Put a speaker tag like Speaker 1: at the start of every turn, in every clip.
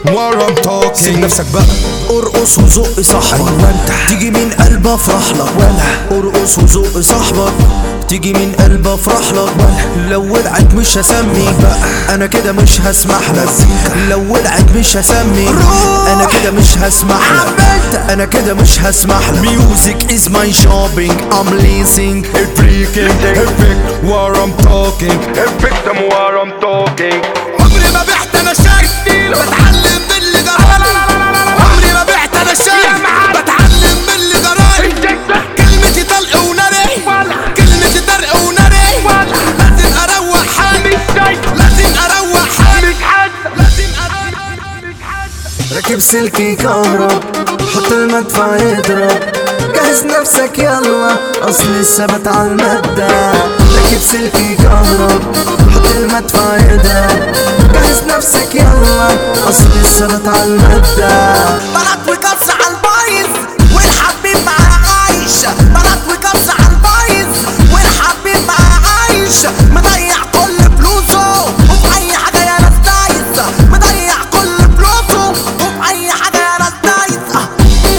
Speaker 1: what I'm talking
Speaker 2: سيب نفسك بقى
Speaker 3: ارقص وزق صاحبك
Speaker 2: أيوة
Speaker 3: تيجي من قلب افرح لك ولا ارقص وزق صاحبك تيجي من قلب افرح لك لو ولعت مش هسمي انا كده مش هسمح لك لو ولعت مش هسمي انا كده مش هسمح لك انا كده مش هسمح لك Music is my shopping I'm leasing
Speaker 1: freaking epic what I'm talking epic them what I'm talking
Speaker 2: عمري ما بعت انا شاي بتعلم من اللي جرالي عمري ما بعت انا شاي بتعلم من اللي جرالي كلمتي طلق وناري كلمتي طرق وناري لازم اروح حالي لازم اروح حالي لازم اروح
Speaker 3: راكب سلكي كهرب حط المدفع يضرب جهز نفسك يلا اصل الثبت على المبدأ راكب سلكي كهرب حط المدفع يضرب جهز نفسك يلا اصل الثبت على المبدأ
Speaker 4: بلد وكبس على البايظ والحبيب معاه عايش بلد وكبس على البايظ والحبيب معاه عايش مضيع كل فلوسه وفي اي حاجه يا ناس دايس مضيع كل فلوسه وفي اي حاجه يا ناس دايس آه.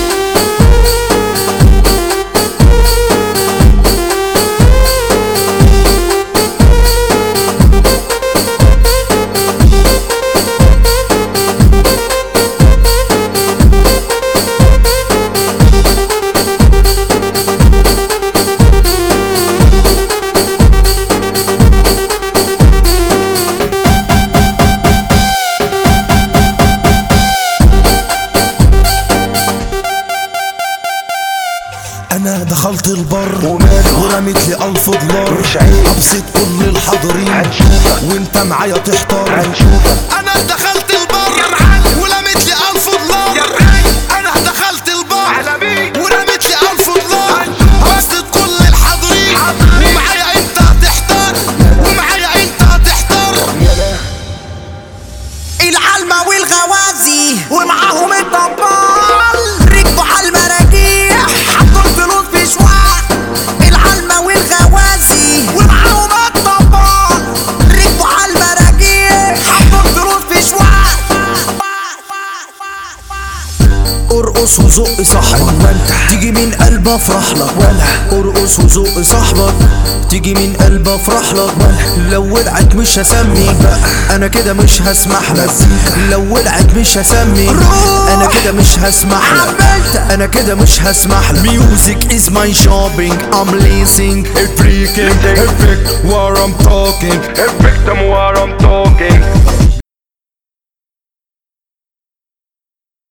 Speaker 2: انا دخلت البر
Speaker 1: وماله؟
Speaker 2: ورميت لي الف دولار
Speaker 1: مش عيب.
Speaker 2: ابسط كل الحاضرين
Speaker 1: هنشوفك.
Speaker 2: وانت معايا تحتار
Speaker 1: هنشوفك
Speaker 2: انا دخلت البر ورميت لي الف دولار انا دخلت البر ورميت لي الف دولار ابسط كل الحاضرين ومعايا انت هتحتار ومعايا انت هتحتار
Speaker 4: العلمة والغوازي ومعاهم الطبال ركبوا على المراجيح حطوا الفلوس في شواء العلمة والغوازي ومعاهم الطبال ركبوا على المراجيح حطوا الفلوس في شواء
Speaker 3: ارقص وزق صاحبك تيجي من قلب افرح لك ولا ارقص وزق صاحبك تيجي من قلب افرح لك لو ولعت مش هسمي انا كده مش هسمح لك لو ولعت مش هسمي انا كده مش هسمح لك انا كده مش هسمح لك Music is my shopping I'm leasing
Speaker 1: freaking epic what I'm talking epic them what I'm talking